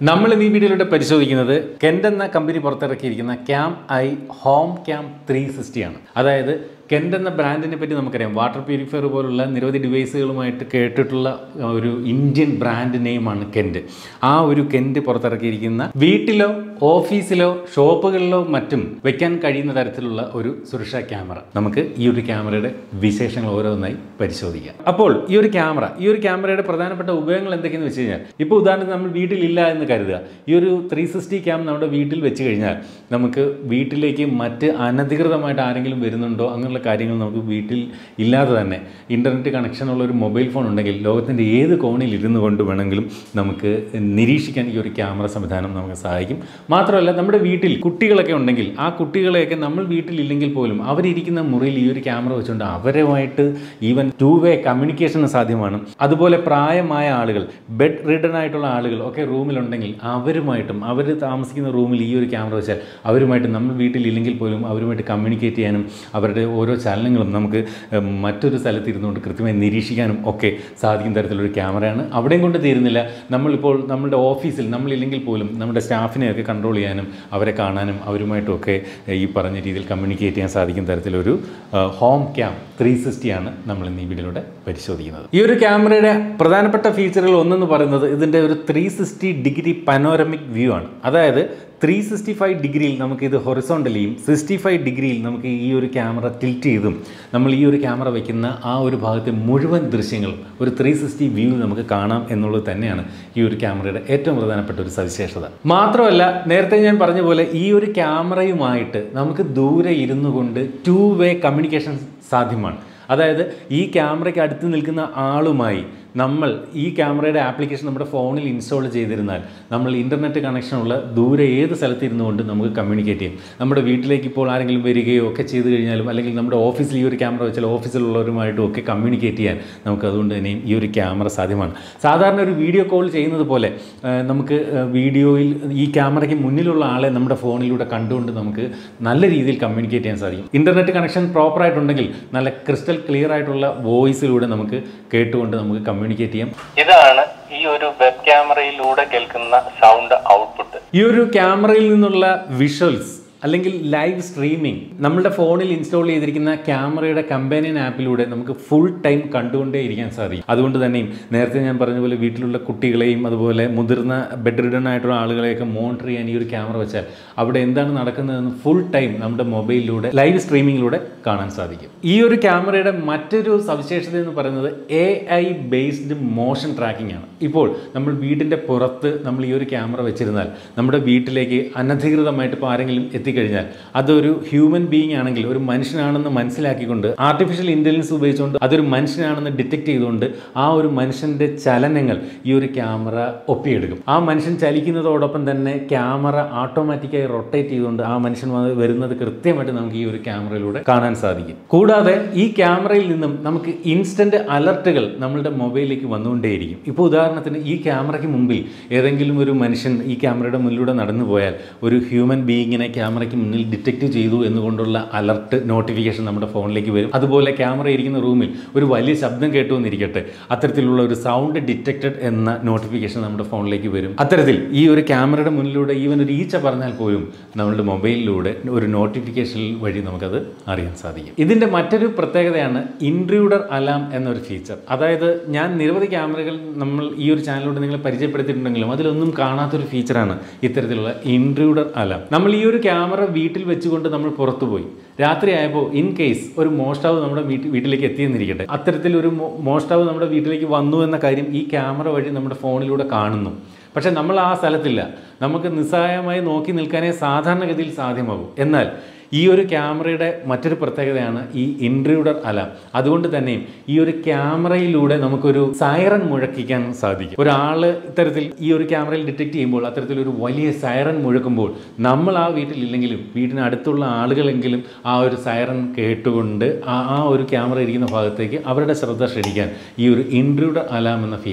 നമ്മൾ ഇന്ന് ഈ വീഡിയോയിലൂടെ പരിശോധിക്കുന്നത് കെൻഡ് എന്ന കമ്പനി പുറത്തിറക്കിയിരിക്കുന്ന cam eye home cam three സിക്സ്റ്റിയാണ് അതായത് കെൻഡ് എന്ന ബ്രാൻഡിനെ പറ്റി നമുക്കറിയാം വാട്ടർ പ്യൂരിഫയർ പോലുള്ള നിരവധി ഡിവൈസുകളുമായിട്ട് കേട്ടിട്ടുള്ള ഒരു ഇന്ത്യൻ ബ്രാൻഡ് നെയിമാണ് കെൻഡ് ആ ഒരു കെൻഡ് പുറത്തിറക്കിയിരിക്കുന്ന വീട്ടിലോ ഓഫീസിലോ ഷോപ്പുകളിലോ മറ്റും വെക്കാൻ കഴിയുന്ന തരത്തിലുള്ള ഒരു സുരക്ഷാ ക്യാമറ നമുക്ക് ഈ ഒരു ക്യാമറയുടെ വിശേഷങ്ങൾ ഓരോന്നായി പരിശോധിക്കാം അപ്പോൾ ഈ ഒരു ക്യാമറ ഈ ഒരു ക്യാമറയുടെ പ്രധാനപ്പെട്ട ഉപയോഗങ്ങൾ എന്തൊക്കെയെന്ന് വെച്ച് കഴിഞ്ഞാൽ ഇപ്പോൾ ഉദാഹരണത്തിന് നമ്മൾ വീട്ടിലില്ല എന്ന് കരുതുക ഈ ഒരു ത്രീ സിക്സ്റ്റി ക്യാം നമ്മുടെ വീട്ടിൽ വെച്ച് കഴിഞ്ഞാൽ നമുക്ക് വീട്ടിലേക്ക് മറ്റ് അനധികൃതമായിട്ട് ആരെങ്കിലും വരുന്നുണ്ടോ അങ്ങനെയുള്ള കാര്യങ്ങൾ നമുക്ക് വീട്ടിൽ ഇല്ലാതെ തന്നെ ഇൻ്റർനെറ്റ് കണക്ഷനുള്ള ഒരു മൊബൈൽ ഫോൺ ഉണ്ടെങ്കിൽ ലോകത്തിൻ്റെ ഏത് കോണിൽ ഇരുന്നു കൊണ്ട് വേണമെങ്കിലും നമുക്ക് നിരീക്ഷിക്കാൻ ഈ ഒരു ക്യാമറ സംവിധാനം നമുക്ക് സഹായിക്കും മാത്രമല്ല നമ്മുടെ വീട്ടിൽ കുട്ടികളൊക്കെ ഉണ്ടെങ്കിൽ ആ കുട്ടികളെയൊക്കെ നമ്മൾ വീട്ടിലില്ലെങ്കിൽ പോലും അവരിയ്ക്കുന്ന മുറിയിൽ ഈ ഒരു ക്യാമറ വെച്ചുകൊണ്ട് അവരുമായിട്ട് ഈവൻ ടു വേ കമ്മ്യൂണിക്കേഷൻ സാധ്യമാണ് അതുപോലെ പ്രായമായ ആളുകൾ ബെഡ് റിഡൺ ആയിട്ടുള്ള ആളുകൾ ഒക്കെ റൂമിലുണ്ടെങ്കിൽ അവരുമായിട്ടും അവർ താമസിക്കുന്ന റൂമിൽ ഈ ഒരു ക്യാമറ വെച്ചാൽ അവരുമായിട്ട് നമ്മൾ വീട്ടിലില്ലെങ്കിൽ പോലും അവരുമായിട്ട് കമ്മ്യൂണിക്കേറ്റ് ചെയ്യാനും അവരുടെ ഓരോ ചലനങ്ങളും നമുക്ക് ഏഹ്, മറ്റൊരു സ്ഥലത്ത് ഇരുന്നുകൊണ്ട് കൃത്യമായി നിരീക്ഷിക്കാനും ഒക്കെ സാധിക്കുന്ന തരത്തിലൊരു ക്യാമറയാണ് അവിടെയും കൊണ്ട് തീരുന്നില്ല നമ്മളിപ്പോൾ നമ്മുടെ ഓഫീസിൽ നമ്മളില്ലെങ്കിൽ പോലും നമ്മുടെ സ്റ്റാഫിനെയൊക്കെ കൺട്രോൾ ചെയ്യാനും അവരെ കാണാനും അവരുമായിട്ടും ഒക്കെ ഏഹ്, ഈ പറഞ്ഞ രീതിയിൽ കമ്മ്യൂണിക്കേറ്റ് ചെയ്യാൻ സാധിക്കുന്ന തരത്തിലൊരു ഏഹ്, ഹോം ക്യാം ത്രീ സിക്സ്റ്റിയാണ് നമ്മൾ ഇന്ന് ഈ വീഡിയോയിലൂടെ പരിശോധിക്കുന്നത് ഈ ഒരു ക്യാമറയുടെ പ്രധാനപ്പെട്ട ഫീച്ചറുകൾ ഒന്നെന്ന് പറയുന്നത് ഇതിൻ്റെ ഒരു three sixty degree panoramic view ആണ് അതായത് ത്രീ സിക്സ്റ്റി ഫൈവ് ഡിഗ്രിയിൽ നമുക്ക് ഇത് ഹൊറിസോണ്ടലിയും സിക്സ്റ്റി ഫൈവ് ഡിഗ്രിയിൽ നമുക്ക് ഈ ഒരു ക്യാമറ ടിൽറ്റ് ചെയ്തും നമ്മൾ ഈ ഒരു ക്യാമറ വയ്ക്കുന്ന ആ ഒരു ഭാഗത്തെ മുഴുവൻ ദൃശ്യങ്ങളും ഒരു ത്രീ സിക്സ്റ്റി വ്യൂ നമുക്ക് കാണാം എന്നുള്ളത് തന്നെയാണ് ഈ ഒരു ക്യാമറയുടെ ഏറ്റവും പ്രധാനപ്പെട്ട ഒരു സവിശേഷത മാത്രമല്ല നേരത്തെ ഞാൻ പറഞ്ഞ പോലെ ഈ ഒരു ക്യാമറയുമായിട്ട് നമുക്ക് ദൂരെ ഇരുന്നു കൊണ്ട് ടു വേ കമ്മ്യൂണിക്കേഷൻ സാധ്യമാണ് അതായത് ഈ ക്യാമറയ്ക്ക് അടുത്ത് നിൽക്കുന്ന ആളുമായി നമ്മൾ ഈ ക്യാമറയുടെ ആപ്ലിക്കേഷൻ നമ്മുടെ ഫോണിൽ ഇൻസ്റ്റാൾ ചെയ്തിരുന്നാൽ നമ്മൾ ഇൻ്റർനെറ്റ് കണക്ഷനുള്ള ദൂരെ ഏത് സ്ഥലത്തിരുന്നു കൊണ്ട് നമുക്ക് കമ്മ്യൂണിക്കേറ്റ് ചെയ്യും നമ്മുടെ വീട്ടിലേക്ക് ഇപ്പോൾ ആരെങ്കിലും വരികയോ ഒക്കെ ചെയ്തു കഴിഞ്ഞാലും അല്ലെങ്കിൽ നമ്മുടെ ഓഫീസിൽ ഈ ഒരു ക്യാമറ വെച്ചാൽ ഓഫീസിലുള്ളവരുമായിട്ടും ഒക്കെ കമ്മ്യൂണിക്കേറ്റ് ചെയ്യാൻ നമുക്ക് അതുകൊണ്ട് തന്നെയും ഈ ഒരു ക്യാമറ സാധ്യമാണ് സാധാരണ ഒരു വീഡിയോ കോൾ ചെയ്യുന്നത് പോലെ ആ, നമുക്ക് ആ, വീഡിയോയിൽ ഈ ക്യാമറയ്ക്ക് മുന്നിലുള്ള ആളെ നമ്മുടെ ഫോണിലൂടെ കണ്ടുകൊണ്ട് നമുക്ക് നല്ല രീതിയിൽ കമ്മ്യൂണിക്കേറ്റ് ചെയ്യാൻ സാധിക്കും ഇൻ്റർനെറ്റ് കണക്ഷൻ പ്രോപ്പർ ആയിട്ടുണ്ടെങ്കിൽ നല്ല ക്രിസ്റ്റൽ ക്ലിയർ ആയിട്ടുള്ള വോയിസിലൂടെ നമുക്ക് കേട്ടുകൊണ്ട് നമുക്ക് കമ്മ്യൂണിക്കേറ്റ് ചെയ്യാം ഇതാണ് ഈ ഒരു വെബ് ക്യാമറയിലൂടെ കേൾക്കുന്ന സൗണ്ട് ഔട്ട്പുട്ട് ഈ ഒരു ക്യാമറയിൽ നിന്നുള്ള വിഷ്വൽസ് അല്ലെങ്കിൽ ലൈവ് സ്ട്രീമിംഗ് നമ്മുടെ ഫോണിൽ ഇൻസ്റ്റാൾ ചെയ്തിരിക്കുന്ന ക്യാമറയുടെ കമ്പാനിയൻ ആപ്പിലൂടെ നമുക്ക് ഫുൾ ടൈം കണ്ടുകൊണ്ടേ ഇരിക്കാൻ സാധിക്കും അതുകൊണ്ട് തന്നെയും നേരത്തെ ഞാൻ പറഞ്ഞ പോലെ വീട്ടിലുള്ള കുട്ടികളെയും അതുപോലെ മുതിർന്ന ബെഡ് റിഡൺ ആയിട്ടുള്ള ആളുകളെയൊക്കെ മോണിറ്റർ ചെയ്യാൻ ഈ ഒരു ക്യാമറ വെച്ചാൽ അവിടെ എന്താണ് നടക്കുന്നതെന്ന് ഫുൾ ടൈം നമ്മുടെ മൊബൈലിലൂടെ ലൈവ് സ്ട്രീമിങ്ങിലൂടെ കാണാൻ സാധിക്കും ഈ ഒരു ക്യാമറയുടെ മറ്റൊരു സവിശേഷത എന്ന് പറയുന്നത് A I based motion tracking ആണ് ഇപ്പോൾ നമ്മൾ വീടിൻ്റെ പുറത്ത് നമ്മൾ ഈ ഒരു ക്യാമറ വെച്ചിരുന്നാൽ നമ്മുടെ വീട്ടിലേക്ക് അനധികൃതമായിട്ട് ഇപ്പോൾ ആരെങ്കിലും എത്തിക്കഴിഞ്ഞാൽ അതൊരു ഹ്യൂമൻ ബീയിങ് ആണെങ്കിൽ ഒരു മനുഷ്യനാണെന്ന് മനസ്സിലാക്കിക്കൊണ്ട് ആർട്ടിഫിഷ്യൽ ഇൻ്റലിജൻസ് ഉപയോഗിച്ചുകൊണ്ട് അതൊരു മനുഷ്യനാണെന്ന് ഡിറ്റക്ട് ചെയ്തുകൊണ്ട് ആ ഒരു മനുഷ്യൻ്റെ ചലനങ്ങൾ ഈ ഒരു ക്യാമറ ഒപ്പിയെടുക്കും ആ മനുഷ്യൻ ചലിക്കുന്നതോടൊപ്പം തന്നെ ക്യാമറ ഓട്ടോമാറ്റിക്കായി റൊട്ടേറ്റ് ചെയ്തുകൊണ്ട് ആ മനുഷ്യൻ വന്ന് വരുന്നത് കൃത്യമായിട്ട് നമുക്ക് ഈ ഒരു ക്യാമറയിലൂടെ കാണാൻ സാധിക്കും കൂടാതെ ഈ ക്യാമറയിൽ നിന്നും നമുക്ക് ഇൻസ്റ്റന്റ് അലർട്ടുകൾ നമ്മളുടെ മൊബൈലിലേക്ക് വന്നുകൊണ്ടേയിരിക്കും ഇപ്പോൾ ഉദാഹരണത്തിന് ഈ ക്യാമറയ്ക്ക് മുമ്പിൽ ഏതെങ്കിലും ഒരു മനുഷ്യൻ ഈ ക്യാമറയുടെ മുന്നിലൂടെ നടന്നു പോയാൽ ഒരു ഹ്യൂമൻ ബീയിങ്ങിനെ ക്യാമറയ്ക്ക് മുന്നിൽ ഡിറ്റക്ട് ചെയ്തു എന്നുകൊണ്ടുള്ള അലർട്ട് നോട്ടിഫിക്കേഷൻ നമ്മുടെ ഫോണിലേക്ക് വരും അതുപോലെ ക്യാമറ ഇരിക്കുന്ന റൂമിൽ ഒരു വലിയ ശബ്ദം കേട്ടു എന്നിരിക്കട്ടെ അത്തരത്തിലുള്ള ഒരു സൗണ്ട് ഡിറ്റക്റ്റഡ് എന്ന നോട്ടിഫിക്കേഷൻ നമ്മുടെ ഫോണിലേക്ക് വരും അത്തരത്തിൽ ഈ ഒരു ക്യാമറയുടെ മുന്നിലൂടെ ഈവൻ ഒരു ഈച്ച പറഞ്ഞാൽ പോലും നമ്മളുടെ മൊബൈലിലൂടെ ഒരു നോട്ടിഫിക്കേഷൻ വഴി നമുക്കത് അറിയാൻ സാധിക്കും ഇതിൻ്റെ മറ്റൊരു പ്രത്യേകതയാണ് ഇൻട്രൂഡർ അലാം എന്നൊരു ഫീച്ചർ അതായത് ഞാൻ നിരവധി ക്യാമറകൾ നമ്മൾ ഈ ഒരു ചാനലിലൂടെ നിങ്ങളെ പരിചയപ്പെടുത്തിയിട്ടുണ്ടെങ്കിലും അതിലൊന്നും കാണാത്തൊരു ഫീച്ചറാണ് ഇത്തരത്തിലുള്ള ഇൻട്രൂഡർ അലാം നമ്മൾ ഈ ഒരു ക്യാമറ വീട്ടിൽ വെച്ചുകൊണ്ട് നമ്മൾ പുറത്തു പോയി രാത്രിയായപ്പോൾ ഇൻ കേസ് ഒരു മോഷ്ടാവ് നമ്മുടെ വീട്ടിൽ വീട്ടിലേക്ക് എത്തിയെന്നിരിക്കട്ടെ അത്തരത്തിൽ ഒരു മോ- മോഷ്ടാവ് നമ്മുടെ വീട്ടിലേക്ക് വന്നു എന്ന കാര്യം ഈ ക്യാമറ വഴി നമ്മുടെ ഫോണിലൂടെ കാണുന്നു പക്ഷേ നമ്മൾ ആ സ്ഥലത്തില്ല നമുക്ക് നിസ്സഹായമായി നോക്കി നിൽക്കാനേ സാധാരണഗതിയിൽ സാധ്യമാകും എന്നാൽ ഈ ഒരു ക്യാമറയുടെ മറ്റൊരു പ്രത്യേകതയാണ് ഈ ഇൻട്രൂഡർ അലാം അതുകൊണ്ട് തന്നെയും ഈ ഒരു ക്യാമറയിലൂടെ നമുക്കൊരു സൈറൻ മുഴക്കിക്കാൻ സാധിക്കും ഒരാൾ ഇത്തരത്തിൽ ഈ ഒരു ക്യാമറയിൽ ഡിറ്റക്ട് ചെയ്യുമ്പോൾ അത്തരത്തിലൊരു വലിയ സൈറൻ മുഴക്കുമ്പോൾ നമ്മൾ ആ വീട്ടിലില്ലെങ്കിലും വീടിന് അടുത്തുള്ള ആളുകളെങ്കിലും ആ ഒരു സൈറൻ കേട്ടുകൊണ്ട് ആ ആ ഒരു ക്യാമറ ഇരിക്കുന്ന ഭാഗത്തേക്ക് അവരുടെ ശ്രദ്ധ ക്ഷണിക്കാൻ ഈ ഒരു ഇൻട്രൂഡർ അലാം എന്ന ഫീച്ചർ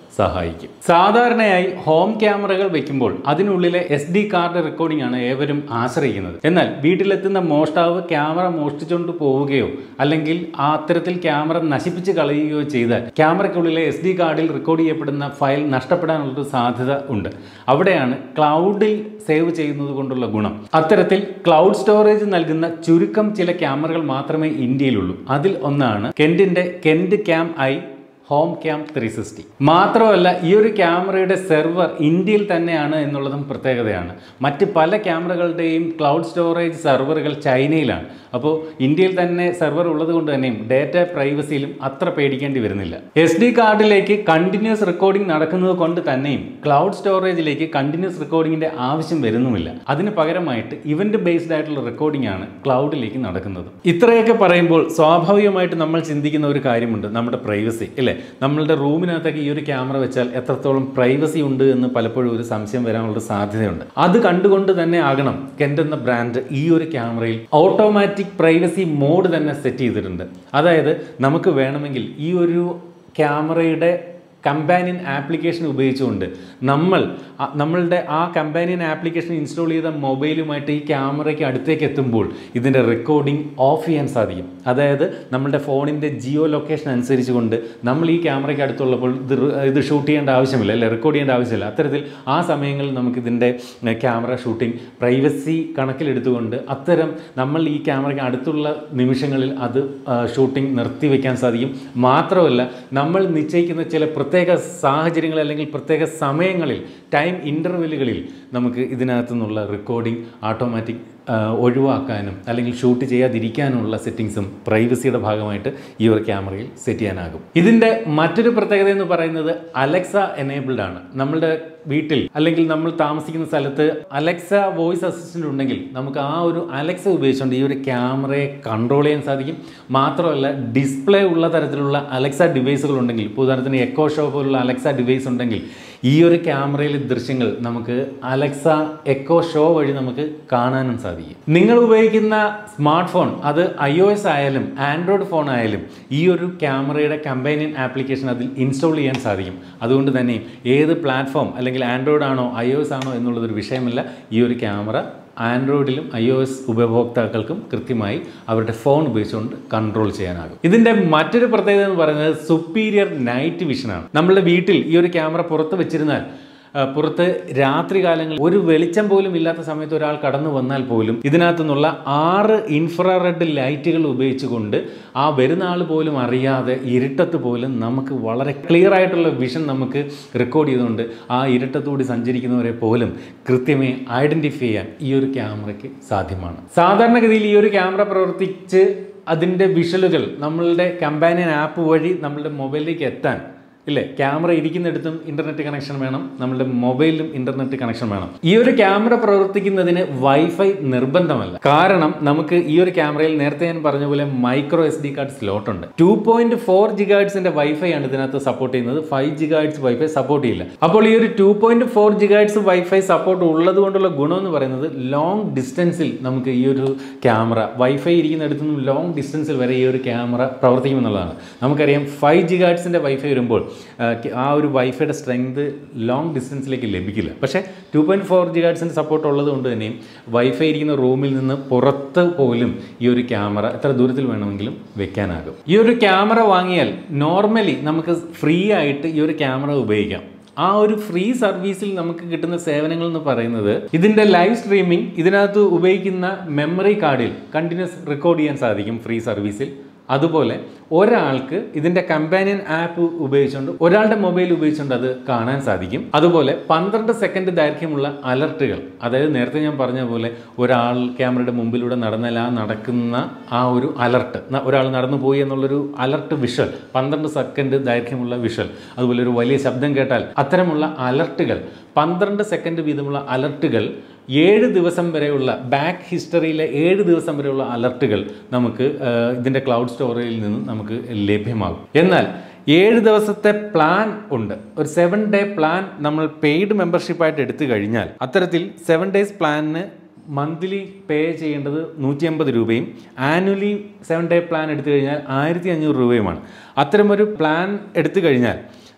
സഹായിക്കും സാധാരണയായി ഹോം ക്യാമറകൾ വെക്കുമ്പോൾ അതിനുള്ളിലെ എസ് ഡി കാർഡ് റെക്കോർഡിംഗ് ആണ് ഏവരും ആശ്രയിക്കുന്നത് എന്നാൽ വീട്ടിലെത്തുന്ന മോഷ്ടാവ് ക്യാമറ മോഷ്ടിച്ചുകൊണ്ട് പോവുകയോ അല്ലെങ്കിൽ ആ അത്തരത്തിൽ ക്യാമറ നശിപ്പിച്ച് കളയുകയോ ചെയ്താൽ ക്യാമറയ്ക്കുള്ളിലെ എസ് ഡി കാർഡിൽ റെക്കോർഡ് ചെയ്യപ്പെടുന്ന ഫയൽ നഷ്ടപ്പെടാനുള്ളൊരു സാധ്യത ഉണ്ട് അവിടെയാണ് ക്ലൗഡിൽ സേവ് ചെയ്യുന്നത് കൊണ്ടുള്ള ഗുണം അത്തരത്തിൽ ക്ലൗഡ് സ്റ്റോറേജ് നൽകുന്ന ചുരുക്കം ചില ക്യാമറകൾ മാത്രമേ ഇന്ത്യയിലുള്ളൂ അതിൽ ഒന്നാണ് കെൻഡിന്റെ Kent cam eye home cam three sixty മാത്രമല്ല ഈ ഒരു ക്യാമറയുടെ സെർവർ ഇന്ത്യയിൽ തന്നെയാണ് എന്നുള്ളതും പ്രത്യേകതയാണ് മറ്റ് പല ക്യാമറകളുടെയും ക്ലൗഡ് സ്റ്റോറേജ് സെർവറുകൾ ചൈനയിലാണ് അപ്പോൾ ഇന്ത്യയിൽ തന്നെ സെർവർ ഉള്ളത് കൊണ്ട് തന്നെയും ഡേറ്റ പ്രൈവസിയിലും അത്ര പേടിക്കേണ്ടി വരുന്നില്ല എസ് ഡി കാർഡിലേക്ക് കണ്ടിന്യൂസ് റെക്കോർഡിംഗ് നടക്കുന്നത് കൊണ്ട് തന്നെയും ക്ലൗഡ് സ്റ്റോറേജിലേക്ക് കണ്ടിന്യൂസ് റെക്കോർഡിങ്ങിന്റെ ആവശ്യം വരുന്നുമില്ല അതിന് പകരമായിട്ട് ഇവന്റ് ബേസ്ഡ് ആയിട്ടുള്ള റെക്കോർഡിംഗ് ആണ് ക്ലൗഡിലേക്ക് നടക്കുന്നത് ഇത്രയൊക്കെ പറയുമ്പോൾ സ്വാഭാവികമായിട്ട് നമ്മൾ ചിന്തിക്കുന്ന ഒരു കാര്യമുണ്ട് നമ്മുടെ പ്രൈവസി അല്ലേ നമ്മളുടെ റൂമിനകത്തേക്ക് ഈ ഒരു ക്യാമറ വെച്ചാൽ എത്രത്തോളം പ്രൈവസി ഉണ്ട് എന്ന് പലപ്പോഴും ഒരു സംശയം വരാനുള്ള സാധ്യതയുണ്ട് അത് കണ്ടുകൊണ്ട് തന്നെ ആകണം കെൻഡ് എന്ന ബ്രാൻഡ് ഈ ഒരു ക്യാമറയിൽ ഓട്ടോമാറ്റിക് പ്രൈവസി മോഡ് തന്നെ സെറ്റ് ചെയ്തിട്ടുണ്ട് അതായത് നമുക്ക് വേണമെങ്കിൽ ഈ ഒരു ക്യാമറയുടെ കമ്പാനിയൻ ആപ്ലിക്കേഷൻ ഉപയോഗിച്ചുകൊണ്ട് നമ്മൾ അ- നമ്മളുടെ ആ കമ്പാനിയൻ ആപ്ലിക്കേഷൻ ഇൻസ്റ്റാൾ ചെയ്ത മൊബൈലുമായിട്ട് ഈ ക്യാമറയ്ക്ക് അടുത്തേക്ക് എത്തുമ്പോൾ ഇതിൻ്റെ റെക്കോർഡിംഗ് ഓഫ് ചെയ്യാൻ സാധിക്കും അതായത് നമ്മളുടെ ഫോണിൻ്റെ ജിയോ ലൊക്കേഷൻ അനുസരിച്ച് കൊണ്ട് നമ്മൾ ഈ ക്യാമറയ്ക്ക് അടുത്തുള്ളപ്പോൾ ഇത് റി- ഇത് ഷൂട്ട് ചെയ്യേണ്ട ആവശ്യമില്ല അല്ലെ റെക്കോർഡ് ചെയ്യേണ്ട ആവശ്യമില്ല അത്തരത്തിൽ ആ സമയങ്ങളിൽ നമുക്ക് ഇതിൻ്റെ ക്യാമറ ഷൂട്ടിംഗ് പ്രൈവസി കണക്കിലെടുത്തുകൊണ്ട് അത്തരം നമ്മൾ ഈ ക്യാമറയ്ക്ക് അടുത്തുള്ള നിമിഷങ്ങളിൽ അത് ഷൂട്ടിംഗ് നിർത്തിവെക്കാൻ സാധിക്കും മാത്രമല്ല നമ്മൾ നിശ്ചയിക്കുന്ന ചില പ്രത്യേക സാഹചര്യങ്ങൾ അല്ലെങ്കിൽ പ്രത്യേക സമയങ്ങളിൽ ടൈം ഇൻ്റർവെല്ലുകളിൽ നമുക്ക് ഇതിനകത്തു നിന്നുള്ള റെക്കോർഡിംഗ് ഓട്ടോമാറ്റിക് ഒഴിവാക്കാനും അല്ലെങ്കിൽ ഷൂട്ട് ചെയ്യാതിരിക്കാനുള്ള സെറ്റിങ്സും പ്രൈവസിയുടെ ഭാഗമായിട്ട് ഈ ഒരു ക്യാമറയിൽ സെറ്റ് ചെയ്യാനാകും ഇതിൻ്റെ മറ്റൊരു പ്രത്യേകത എന്ന് പറയുന്നത് അലക്സ എനേബിൾഡ് ആണ് നമ്മളുടെ വീട്ടിൽ അല്ലെങ്കിൽ നമ്മൾ താമസിക്കുന്ന സ്ഥലത്ത് അലക്സ വോയിസ് അസിസ്റ്റൻ്റ് ഉണ്ടെങ്കിൽ നമുക്ക് ആ ഒരു അലക്സ ഉപയോഗിച്ചുകൊണ്ട് ഈ ഒരു ക്യാമറയെ കൺട്രോൾ ചെയ്യാൻ സാധിക്കും മാത്രമല്ല ഡിസ്പ്ലേ ഉള്ള തരത്തിലുള്ള അലക്സ ഡിവൈസുകൾ ഉണ്ടെങ്കിൽ ഇപ്പോൾ ഉദാഹരണത്തിന് എക്കോ ഷോ പോലുള്ള അലക്സ ഡിവൈസ് ഉണ്ടെങ്കിൽ ഈ ഒരു ക്യാമറയിലെ ദൃശ്യങ്ങൾ നമുക്ക് അലക്സ എക്കോ ഷോ വഴി നമുക്ക് കാണാനും സാധിക്കും നിങ്ങൾ ഉപയോഗിക്കുന്ന സ്മാർട്ട് ഫോൺ അത് ഐ ഒ എസ് ആയാലും ആൻഡ്രോയിഡ് ഫോൺ ആയാലും ഈ ഒരു ക്യാമറയുടെ കമ്പാനിയൻ ആപ്ലിക്കേഷൻ അതിൽ ഇൻസ്റ്റാൾ ചെയ്യാൻ സാധിക്കും അതുകൊണ്ട് തന്നെ ഏത് പ്ലാറ്റ്ഫോം അല്ലെങ്കിൽ ആൻഡ്രോയിഡ് ആണോ ഐ ഒ എസ് ആണോ എന്നുള്ളതൊരു വിഷയമല്ല ഈ ഒരു ക്യാമറ ആൻഡ്രോയിഡിലും ഐ ഒ എസ് ഉപഭോക്താക്കൾക്കും കൃത്യമായി അവരുടെ ഫോൺ ഉപയോഗിച്ചുകൊണ്ട് കൺട്രോൾ ചെയ്യാനാകും ഇതിൻ്റെ മറ്റൊരു പ്രത്യേകത എന്ന് പറയുന്നത് സുപ്പീരിയർ നൈറ്റ് വിഷനാണ് നമ്മുടെ വീട്ടിൽ ഈ ഒരു ക്യാമറ പുറത്ത് വെച്ചിരുന്നാൽ ആ, പുറത്ത് രാത്രി കാലങ്ങളിൽ ഒരു വെളിച്ചം പോലും ഇല്ലാത്ത സമയത്ത് ഒരാൾ കടന്നു വന്നാൽ പോലും ഇതിനകത്തു നിന്നുള്ള ആറ് ഇൻഫ്രാറെഡ് ലൈറ്റുകൾ ഉപയോഗിച്ചുകൊണ്ട് ആ വരുന്ന ആൾ പോലും അറിയാതെ ഇരുട്ടത്ത് പോലും നമുക്ക് വളരെ ക്ലിയർ ആയിട്ടുള്ള വിഷൻ നമുക്ക് റെക്കോർഡ് ചെയ്തുകൊണ്ട് ആ ഇരുട്ടത്തൂടി സഞ്ചരിക്കുന്നവരെ പോലും കൃത്യമായി ഐഡൻറ്റിഫൈ ചെയ്യാൻ ഈ ഒരു ക്യാമറയ്ക്ക് സാധ്യമാണ് സാധാരണഗതിയിൽ ഈ ഒരു ക്യാമറ പ്രവർത്തിച്ച് അതിൻ്റെ വിഷലുകൾ നമ്മളുടെ കമ്പാനിയൻ ആപ്പ് വഴി നമ്മളുടെ മൊബൈലിലേക്ക് എത്താൻ ഇല്ലേ ക്യാമറ ഇരിക്കുന്നിടത്തും ഇന്റർനെറ്റ് കണക്ഷൻ വേണം നമ്മുടെ മൊബൈലിലും ഇന്റർനെറ്റ് കണക്ഷൻ വേണം ഈ ഒരു ക്യാമറ പ്രവർത്തിക്കുന്നതിന് വൈഫൈ നിർബന്ധമല്ല കാരണം നമുക്ക് ഈ ഒരു ക്യാമറയിൽ നേരത്തെ ഞാൻ പറഞ്ഞ പോലെ micro S D card slot ഉണ്ട് ടു പോയിന്റ് ഫോർ ജിഗാഡ്സിന്റെ വൈഫൈ ആണ് ഇതിനകത്ത് സപ്പോർട്ട് ചെയ്യുന്നത് ഫൈവ് ജിഗാഡ്സ് വൈഫൈ സപ്പോർട്ട് ചെയ്യില്ല അപ്പോൾ ഈ ഒരു two point four gigahertz wifi support ഉള്ളത് കൊണ്ടുള്ള ഗുണം എന്ന് പറയുന്നത് ലോങ് ഡിസ്റ്റൻസിൽ നമുക്ക് ഈ ഒരു ക്യാമറ വൈഫൈ ഇരിക്കുന്നിടത്തു നിന്നും ലോങ് ഡിസ്റ്റൻസിൽ വരെ ഈ ഒരു ക്യാമറ പ്രവർത്തിക്കുമെന്നുള്ളതാണ് നമുക്കറിയാം ഫൈവ് ജിഗാഡ്സിന്റെ വൈഫൈ വരുമ്പോൾ ആ, ആ ഒരു വൈഫൈയുടെ സ്ട്രെങ്ത് ലോങ് ഡിസ്റ്റൻസിലേക്ക് ലഭിക്കില്ല പക്ഷേ ടു പോയിന്റ് ഫോർ ജിഗാഡ്സിൻ്റെ സപ്പോർട്ട് ഉള്ളത് കൊണ്ട് തന്നെയും വൈഫൈ ഇരിക്കുന്ന റൂമിൽ നിന്ന് പുറത്ത് പോലും ഈ ഒരു ക്യാമറ എത്ര ദൂരത്തിൽ വേണമെങ്കിലും വെക്കാനാകും ഈ ഒരു ക്യാമറ വാങ്ങിയാൽ നോർമലി നമുക്ക് ഫ്രീ ആയിട്ട് ഈ ഒരു ക്യാമറ ഉപയോഗിക്കാം ആ ഒരു ഫ്രീ സർവീസിൽ നമുക്ക് കിട്ടുന്ന സേവനങ്ങൾ എന്ന് പറയുന്നത് ഇതിൻ്റെ ലൈവ് സ്ട്രീമിംഗ് ഇതിനകത്ത് ഉപയോഗിക്കുന്ന മെമ്മറി കാർഡിൽ കണ്ടിന്യൂസ് റെക്കോർഡ് ചെയ്യാൻ സാധിക്കും ഫ്രീ സർവീസിൽ അതുപോലെ ഒരാൾക്ക് ഇതിൻ്റെ കമ്പാനിയൻ ആപ്പ് ഉപയോഗിച്ചുകൊണ്ട് ഒരാളുടെ മൊബൈൽ ഉപയോഗിച്ചുകൊണ്ട് അത് കാണാൻ സാധിക്കും അതുപോലെ പന്ത്രണ്ട് സെക്കൻഡ് ദൈർഘ്യമുള്ള അലർട്ടുകൾ അതായത് നേരത്തെ ഞാൻ പറഞ്ഞ പോലെ ഒരാൾ ക്യാമറയുടെ മുമ്പിലൂടെ നടന്നാൽ ആ നടക്കുന്ന ആ ഒരു അലർട്ട് ഒരാൾ നടന്നു പോയി എന്നുള്ളൊരു അലർട്ട് വിഷ്വൽ പന്ത്രണ്ട് സെക്കൻഡ് ദൈർഘ്യമുള്ള വിഷ്വൽ അതുപോലെ ഒരു വലിയ ശബ്ദം കേട്ടാൽ അത്തരമുള്ള അലർട്ടുകൾ പന്ത്രണ്ട് സെക്കൻഡ് വീതമുള്ള അലർട്ടുകൾ ഏഴ് ദിവസം വരെയുള്ള ബാക്ക് ഹിസ്റ്ററിയിലെ ഏഴ് ദിവസം വരെയുള്ള അലർട്ടുകൾ നമുക്ക് ആ, ഇതിൻ്റെ ക്ലൗഡ് സ്റ്റോറേജിൽ നിന്ന് നമുക്ക് ലഭ്യമാകും എന്നാൽ ഏഴ് ദിവസത്തെ പ്ലാൻ ഉണ്ട് ഒരു സെവൻ ഡേ പ്ലാൻ നമ്മൾ പെയ്ഡ് മെമ്പർഷിപ്പായിട്ട് എടുത്തു കഴിഞ്ഞാൽ അത്തരത്തിൽ സെവൻ ഡേയ്സ് പ്ലാനിന് മന്ത്ലി പേ ചെയ്യേണ്ടത് നൂറ്റി അമ്പത് രൂപയും ആനുവലി സെവൻ ഡേ പ്ലാൻ എടുത്തു കഴിഞ്ഞാൽ ആയിരത്തി അഞ്ഞൂറ് രൂപയുമാണ് അത്തരമൊരു പ്ലാൻ എടുത്തു കഴിഞ്ഞാൽ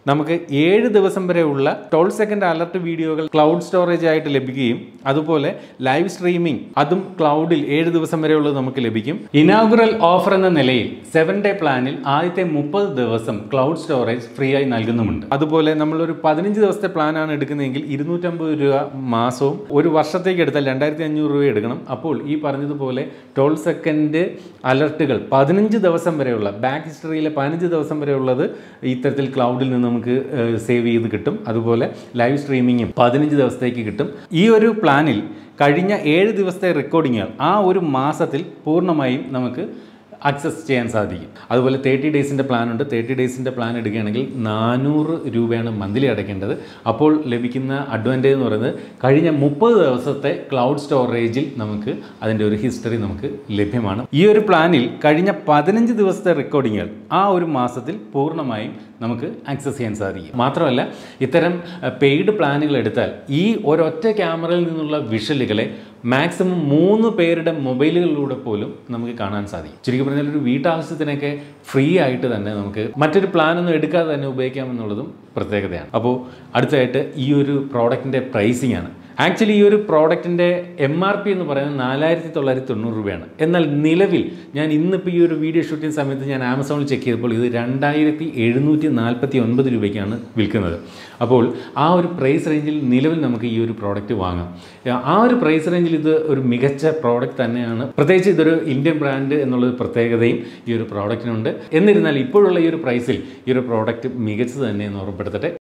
നമുക്ക് ഏഴ് ദിവസം വരെയുള്ള ട്വൽവ് സെക്കൻഡ് അലർട്ട് വീഡിയോകൾ ക്ലൗഡ് സ്റ്റോറേജ് ആയിട്ട് ലഭിക്കുകയും അതുപോലെ ലൈവ് സ്ട്രീമിംഗ് അതും ക്ലൗഡിൽ ഏഴ് ദിവസം വരെയുള്ളത് നമുക്ക് ലഭിക്കും ഇനാഗുറൽ ഓഫർ എന്ന നിലയിൽ സെവൻ ഡേ പ്ലാനിൽ ആദ്യത്തെ മുപ്പത് ദിവസം ക്ലൗഡ് സ്റ്റോറേജ് ഫ്രീ ആയി നൽകുന്നുമുണ്ട് അതുപോലെ നമ്മളൊരു പതിനഞ്ച് ദിവസത്തെ പ്ലാനാണ് എടുക്കുന്നതെങ്കിൽ ഇരുന്നൂറ്റമ്പത് രൂപ മാസവും ഒരു വർഷത്തേക്ക് എടുത്താൽ രണ്ടായിരത്തി അഞ്ഞൂറ് രൂപ എടുക്കണം അപ്പോൾ ഈ പറഞ്ഞതുപോലെ ട്വൽവ് സെക്കൻഡ് അലർട്ടുകൾ പതിനഞ്ച് ദിവസം വരെയുള്ള ബാക്ക് ഹിസ്റ്ററിയിലെ പതിനഞ്ച് ദിവസം വരെയുള്ളത് ഇത്തരത്തിൽ ക്ലൗഡിൽ നിന്ന് നമുക്ക് സേവ് ചെയ്ത് കിട്ടും അതുപോലെ ലൈവ് സ്ട്രീമിങ്ങും പതിനഞ്ച് ദിവസത്തേക്ക് കിട്ടും ഈ ഒരു പ്ലാനിൽ കഴിഞ്ഞ ഏഴ് ദിവസത്തെ റെക്കോർഡിങ്ങുകൾ ആ ഒരു മാസത്തിൽ പൂർണ്ണമായും നമുക്ക് ആക്സസ് ചെയ്യാൻ സാധിക്കും അതുപോലെ തേർട്ടി ഡേയ്സിൻ്റെ പ്ലാൻ ഉണ്ട് തേർട്ടി ഡേയ്സിൻ്റെ പ്ലാൻ എടുക്കുകയാണെങ്കിൽ നാനൂറ് രൂപയാണ് മന്ത്ലി അടയ്ക്കേണ്ടത് അപ്പോൾ ലഭിക്കുന്ന അഡ്വാൻറ്റേജ് എന്ന് പറയുന്നത് കഴിഞ്ഞ മുപ്പത് ദിവസത്തെ ക്ലൗഡ് സ്റ്റോറേജിൽ നമുക്ക് അതിൻ്റെ ഒരു ഹിസ്റ്ററി നമുക്ക് ലഭ്യമാണ് ഈ ഒരു പ്ലാനിൽ കഴിഞ്ഞ പതിനഞ്ച് ദിവസത്തെ റെക്കോർഡിങ്ങുകൾ ആ ഒരു മാസത്തിൽ പൂർണ്ണമായും നമുക്ക് ആക്സസ് ചെയ്യാൻ സാധിക്കും മാത്രമല്ല ഇത്തരം പെയ്ഡ് പ്ലാനുകൾ എടുത്താൽ ഈ ഒരൊറ്റ ക്യാമറയിൽ നിന്നുള്ള വിഷ്വലുകളെ മാക്സിമം മൂന്ന് പേരുടെ മൊബൈലുകളിലൂടെ പോലും നമുക്ക് കാണാൻ സാധിക്കും ചുരുക്കി പറഞ്ഞാൽ ഒരു വീട്ടാവശ്യത്തിനൊക്കെ ഫ്രീ ആയിട്ട് തന്നെ നമുക്ക് മറ്റൊരു പ്ലാനൊന്നും എടുക്കാതെ തന്നെ ഉപയോഗിക്കാമെന്നുള്ളതും പ്രത്യേകതയാണ് അപ്പോൾ അടുത്തതായിട്ട് ഈ ഒരു പ്രോഡക്റ്റിൻ്റെ പ്രൈസിംഗ് ആണ് ആക്ച്വലി ഈ ഒരു പ്രോഡക്റ്റിൻ്റെ എം ആർ പി എന്ന് പറയുന്നത് നാലായിരത്തി തൊള്ളായിരത്തി തൊണ്ണൂറ് രൂപയാണ് എന്നാൽ നിലവിൽ ഞാൻ ഇന്നിപ്പോൾ ഈ ഒരു വീഡിയോ ഷൂട്ടിംഗ് സമയത്ത് ഞാൻ ആമസോണിൽ ചെക്ക് ചെയ്തപ്പോൾ ഇത് രണ്ടായിരത്തി എഴുന്നൂറ്റി നാൽപ്പത്തി ഒൻപത് രൂപയ്ക്കാണ് വിൽക്കുന്നത് അപ്പോൾ ആ ഒരു പ്രൈസ് റേഞ്ചിൽ നിലവിൽ നമുക്ക് ഈ ഒരു പ്രോഡക്റ്റ് വാങ്ങാം ആ ഒരു പ്രൈസ് റേഞ്ചിൽ ഇത് ഒരു മികച്ച പ്രോഡക്റ്റ് തന്നെയാണ് പ്രത്യേകിച്ച് ഇതൊരു ഇന്ത്യൻ ബ്രാൻഡ് എന്നുള്ളൊരു പ്രത്യേകതയും ഈ ഒരു പ്രോഡക്റ്റിനുണ്ട് എന്നിരുന്നാൽ ഇപ്പോഴുള്ള ഈ ഒരു പ്രൈസിൽ ഈ ഒരു പ്രോഡക്റ്റ് മികച്ചത് തന്നെ എന്ന് ഓർമ്മപ്പെടുത്തട്ടെ